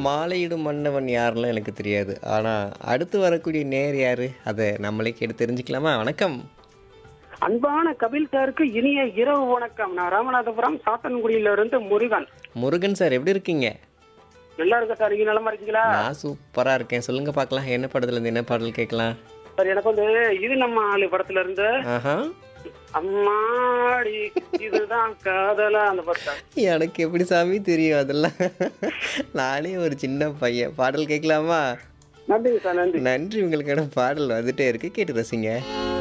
மாலையிடும் மன்னவன் யாருன்னு எனக்கு தெரியாது ஆனால் அடுத்து வரக்கூடிய நேர் யாரு அதை நம்மளே கேட்டு தெரிஞ்சுக்கலாமா வணக்கம் அன்பான கபில் சாருக்கு இனிய இரவு வணக்கம் நான் ராமநாதபுரம் சாத்தன்குடியில இருந்து முருகன் முருகன் சார் எப்படி இருக்கீங்க நல்லா இருக்க சார் நீங்க நலமா இருக்கீங்களா நான் சூப்பராக இருக்கேன் சொல்லுங்க பார்க்கலாம் என்ன படத்துல இருந்து என்ன பாடல் கேட்கலாம் சார் எனக்கு வந்து இது நம்ம ஆளு படத்துல இருந்து ஆஹா அம்மாடி இதுதான் காதலா அந்த படம் எனக்கு எப்படி சாமி தெரியும் அதெல்லாம் நானே ஒரு சின்ன பையன் பாடல் கேட்கலாமா நன்றிங்க சார் நன்றி நன்றி உங்களுக்கான பாடல் வந்துட்டே இருக்கு கேட்டு ரசிங்க